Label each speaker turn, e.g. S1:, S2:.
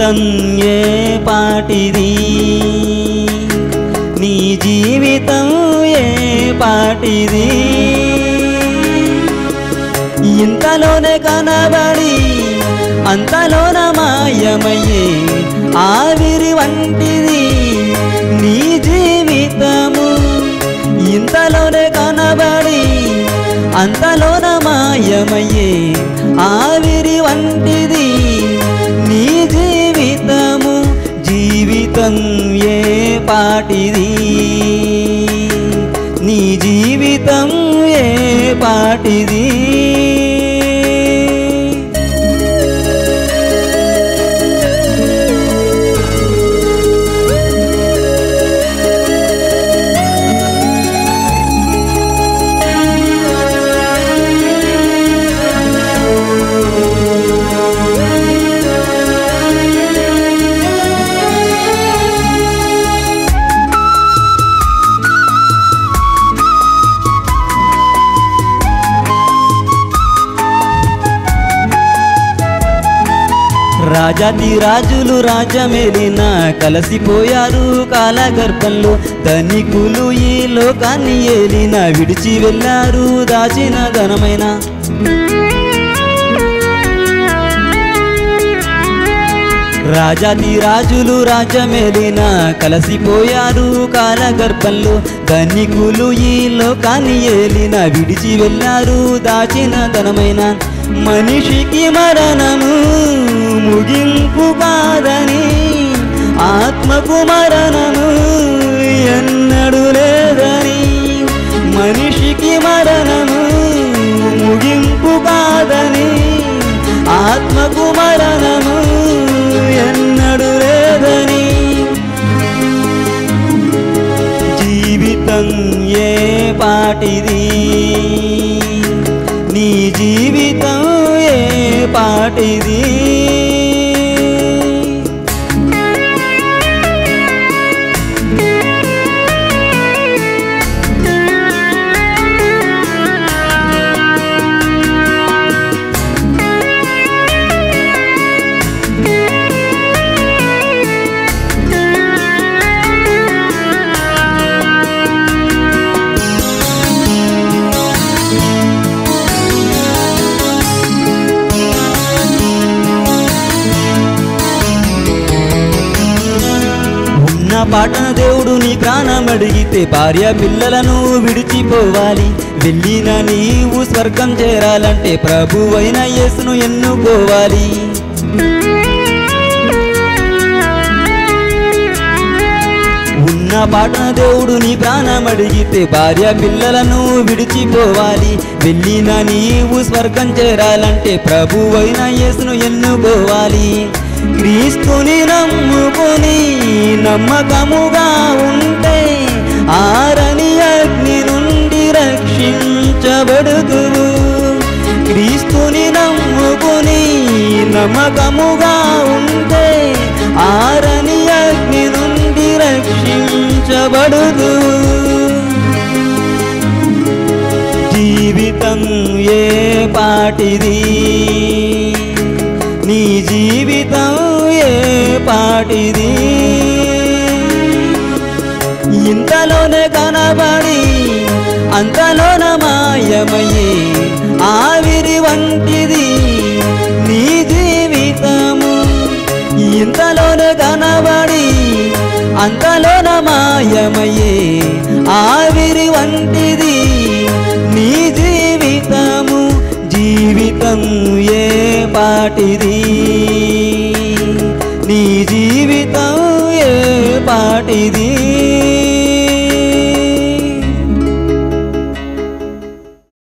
S1: జీవితం ఏ పాటిది నీ జీవితం ఏ పాటిది ఇంతలోనే కనబడి అంతలోన మాయమయ్యే ఆవిరి వంటిది నీ జీవితము ఇంతలోనే కనబడి అంతలోన మాయమయ్యే ఆవిరి వంటిది నీ జీవితము జీవితం ఏ పాటిది నీ జీవితం ఏ పాటిది రాజాది రాజులు రాజమేలిన కలసిపోయారు కాలగర్భంలో ధనికులు ఈ లోకాన్ని ఏలిన విడిచి వెళ్ళారు దాచిన ధనమైన రాజాది రాజులు రాజమేలిన కలసిపోయారు కాలగర్భంలో ధనికులు ఈ లోకాన్ని ఏలిన విడిచి వెళ్ళారు దాచిన ధనమైన మనిషికి మరణము ముగింపు కాదని ఆత్మకు మరణము ఎన్నడు లేదని మనిషికి మరణము ముగింపు కాదని ఆత్మకు మరణము ఎన్నడు లేదని జీవితం ఏ పాటిది నీ జీవితం ఏ పాటిది ఉన్న పాటన దేవుడు నీ ప్రాణం అడిగితే భార్య పిల్లలను విడిచిపోవాలి వెళ్ళిన నీవు స్వర్గం చేరాలంటే ప్రభు అయిన యేసును ఎన్నుకోవాలి ఉన్న పాటన దేవుడు నీ ప్రాణం అడిగితే భార్య పిల్లలను విడిచిపోవాలి వెళ్ళిన నీవు స్వర్గం చేరాలంటే ప్రభు అయిన యేసును ఎన్నుకోవాలి క్రీస్తుని నమ్ముకొని నమ్మకముగా ఉంటే ఆరని అగ్ని నుండి రక్షించబడుదువు క్రీస్తుని నమ్ముకొని నమ్మకముగా ఉంటే ఆరని అగ్ని నుండి రక్షించబడుదు జీవితం ఏ పాటిది నీ జీవితం ఏ పాటిది ఇంతలోనే కనబడి అంతలోన మాయమయ్యే ఆవిరి వంటిది నీ జీవితము ఇంతలోనే కనబడి అంతలోన మాయమయ్యే ఆవిరి వంటిది నీ జీవితము జీవితం ఏ పాటిది నీ జీవితం ఏ పాటిది